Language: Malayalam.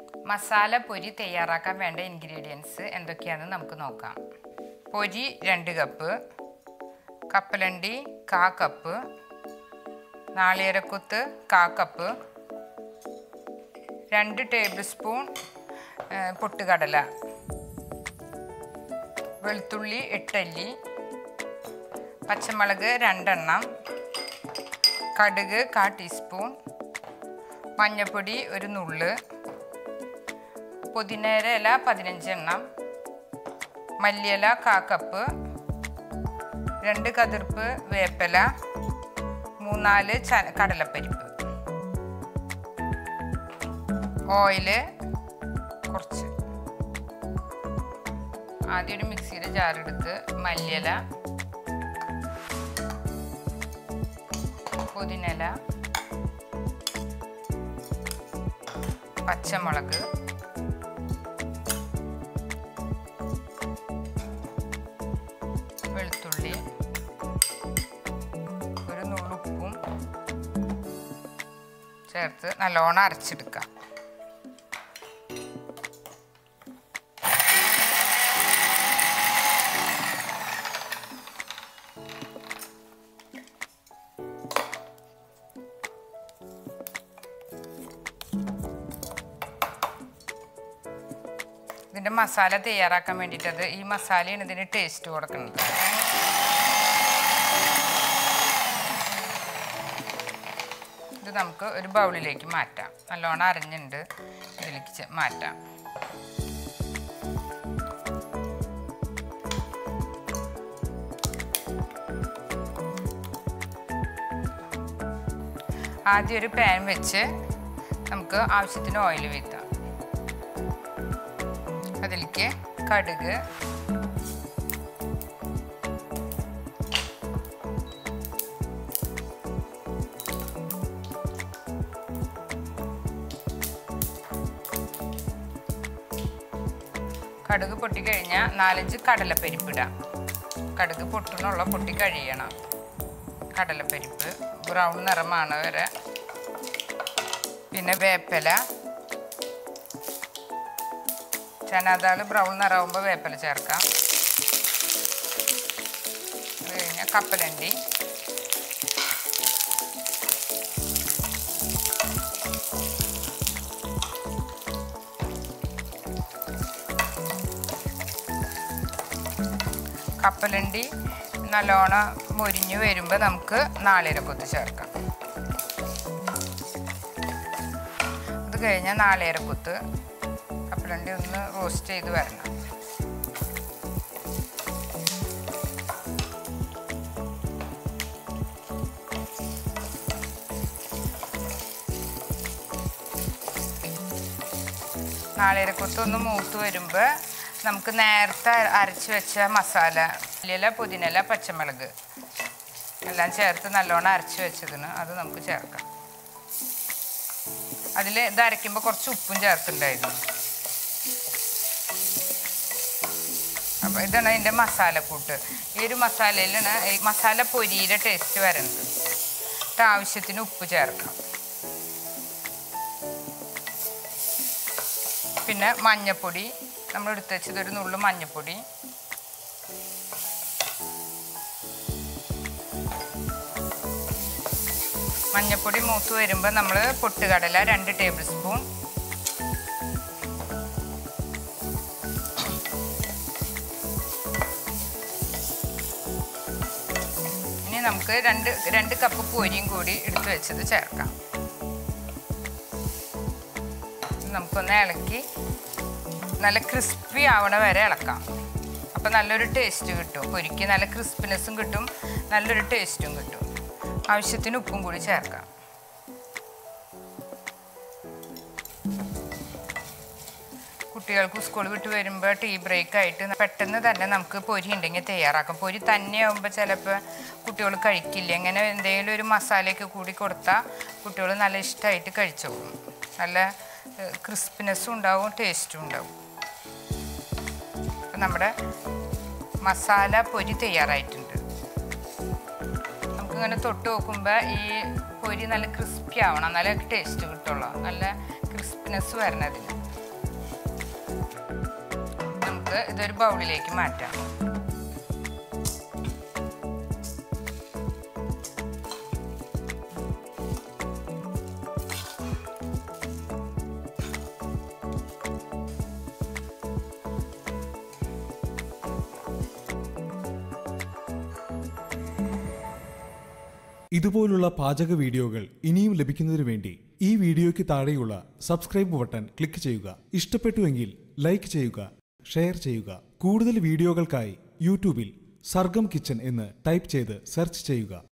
മസാല പൊരി തയ്യാറാക്കാൻ വേണ്ട ഇൻഗ്രീഡിയൻസ് എന്തൊക്കെയാണെന്ന് നമുക്ക് നോക്കാം പൊരി രണ്ട് കപ്പ് കപ്പലണ്ടി കാ കപ്പ് നാളികേരക്കുത്ത് കാ കപ്പ് രണ്ട് ടേബിൾ സ്പൂൺ ഏ, പൊട്ടുകടല വെളുത്തുള്ളി എട്ടല്ലി പച്ചമുളക് രണ്ടെണ്ണം കടുക് കാ ടീസ്പൂൺ മഞ്ഞൾപ്പൊടി ഒരു നുള്ള് പുതിനേര ഇല പതിനഞ്ചെണ്ണം മല്ലിയില കാ കപ്പ് രണ്ട് കതിർപ്പ് വേപ്പില മൂന്നാല് ച കടലപ്പരിപ്പ് ഓയില് കുറച്ച് ആദ്യം ഒരു മിക്സിയുടെ ജാറെടുത്ത് മല്ലിയില പുതിനയില പച്ചമുളക് വെളുത്തുള്ളി ഒരു നുള്ളുപ്പും ചേർത്ത് നല്ലോണം അരച്ചെടുക്കാം ഇതിൻ്റെ മസാല തയ്യാറാക്കാൻ വേണ്ടിയിട്ടത് ഈ മസാലയാണ് ഇതിന് ടേസ്റ്റ് കൊടുക്കുന്നത് ഇത് നമുക്ക് ഒരു ബൗളിലേക്ക് മാറ്റാം നല്ലോണം അരഞ്ഞുണ്ട് ഇതിലേക്ക് ചെ- മാറ്റാം ആദ്യം ഒരു പാൻ വെച്ച് നമുക്ക് ആവശ്യത്തിന് ഓയിൽ വീത്താം അതിലേക്ക് കടുക് കടുക് പൊട്ടിക്കഴിഞ്ഞാൽ നാലഞ്ച് കടലപ്പരിപ്പിടാം കടുക് പൊട്ടണുള്ള പൊട്ടി കഴിയണം കടലപ്പരിപ്പ് ബ്രൗൺ നിറമാണ് വരെ പിന്നെ വേപ്പില ചനാദാൾ ബ്രൗൺ നിറാവുമ്പോൾ വേപ്പില ചേർക്കാം അത് കഴിഞ്ഞാൽ കപ്പലണ്ടി കപ്പലണ്ടി നല്ലോണം മുരിഞ്ഞു വരുമ്പോൾ നമുക്ക് നാളികേരക്കൊത്ത് ചേർക്കാം അത് കഴിഞ്ഞാൽ നാളികേരക്കൊത്ത് കപ്പലണ്ടി ഒന്ന് റോസ്റ്റ് ചെയ്ത് വരണം നാളികേരക്കൊത്ത് ഒന്ന് മൂത്ത് വരുമ്പോൾ നമുക്ക് നേരത്തെ അരച്ച് വെച്ച മസാല ഇല പുതിനയില പച്ചമുളക് എല്ലാം ചേർത്ത് നല്ലോണം അരച്ച് വെച്ചതിന് അത് നമുക്ക് ചേർക്കാം അതിൽ ഇത് അരയ്ക്കുമ്പോൾ കുറച്ച് ഉപ്പും ചേർത്തിട്ടുണ്ടായിരുന്നു അപ്പോൾ ഇതാണ് അതിൻ്റെ മസാലക്കൂട്ട് ഈ ഒരു മസാലയിലാണ് ഈ മസാല പൊരിയുടെ ടേസ്റ്റ് വരുന്നത് എന്നിട്ട് ആവശ്യത്തിന് ഉപ്പ് ചേർക്കാം പിന്നെ മഞ്ഞപ്പൊടി നമ്മൾ എടുത്ത് വെച്ചത് ഒരു നുള്ളു മഞ്ഞപ്പൊടി മഞ്ഞപ്പൊടി മൂത്ത് വരുമ്പോൾ നമ്മൾ പൊട്ടുകടല രണ്ട് ടേബിൾ സ്പൂൺ ഇനി നമുക്ക് രണ്ട് രണ്ട് കപ്പ് പൊരിയും കൂടി എടുത്ത് വെച്ചത് ചേർക്കാം ഇത് നമുക്കൊന്ന് ഇളക്കി നല്ല ക്രിസ്പി ആവണ വരെ ഇളക്കാം അപ്പം നല്ലൊരു ടേസ്റ്റ് കിട്ടും പൊരിക്ക് നല്ല ക്രിസ്പിനെസ്സും കിട്ടും നല്ലൊരു ടേസ്റ്റും കിട്ടും ആവശ്യത്തിന് ഉപ്പും കൂടി ചേർക്കാം കുട്ടികൾക്ക് സ്കൂൾ വിട്ട് വരുമ്പോൾ ടീ ബ്രേക്ക് ആയിട്ട് പെട്ടെന്ന് തന്നെ നമുക്ക് പൊരി ഉണ്ടെങ്കിൽ തയ്യാറാക്കാം പൊരി തന്നെ ആകുമ്പോൾ ചിലപ്പോൾ കുട്ടികൾ കഴിക്കില്ല ഇങ്ങനെ എന്തെങ്കിലും ഒരു മസാലയൊക്കെ കൂടി കൊടുത്താൽ കുട്ടികൾ നല്ല ഇഷ്ടമായിട്ട് കഴിച്ചോളും നല്ല ക്രിസ്പിനെസ്സും ഉണ്ടാവും ടേസ്റ്റും ഉണ്ടാവും അപ്പം നമ്മുടെ മസാല പൊരി തയ്യാറായിട്ടുണ്ട് നമുക്കിങ്ങനെ തൊട്ട് നോക്കുമ്പോൾ ഈ പൊരി നല്ല ക്രിസ്പി ആവണം നല്ല ടേസ്റ്റ് കിട്ടുള്ളൂ നല്ല ക്രിസ്പിനെസ് വരണതിന് നമുക്ക് ഇതൊരു ബൗളിലേക്ക് മാറ്റാം ഇതുപോലുള്ള പാചക വീഡിയോകൾ ഇനിയും ലഭിക്കുന്നതിനു വേണ്ടി ഈ വീഡിയോയ്ക്ക് താഴെയുള്ള സബ്സ്ക്രൈബ് ബട്ടൺ ക്ലിക്ക് ചെയ്യുക ഇഷ്ടപ്പെട്ടുവെങ്കിൽ ലൈക്ക് ചെയ്യുക ഷെയർ ചെയ്യുക കൂടുതൽ വീഡിയോകൾക്കായി യൂട്യൂബിൽ സർഗം കിച്ചൺ എന്ന് ടൈപ്പ് ചെയ്ത് സെർച്ച് ചെയ്യുക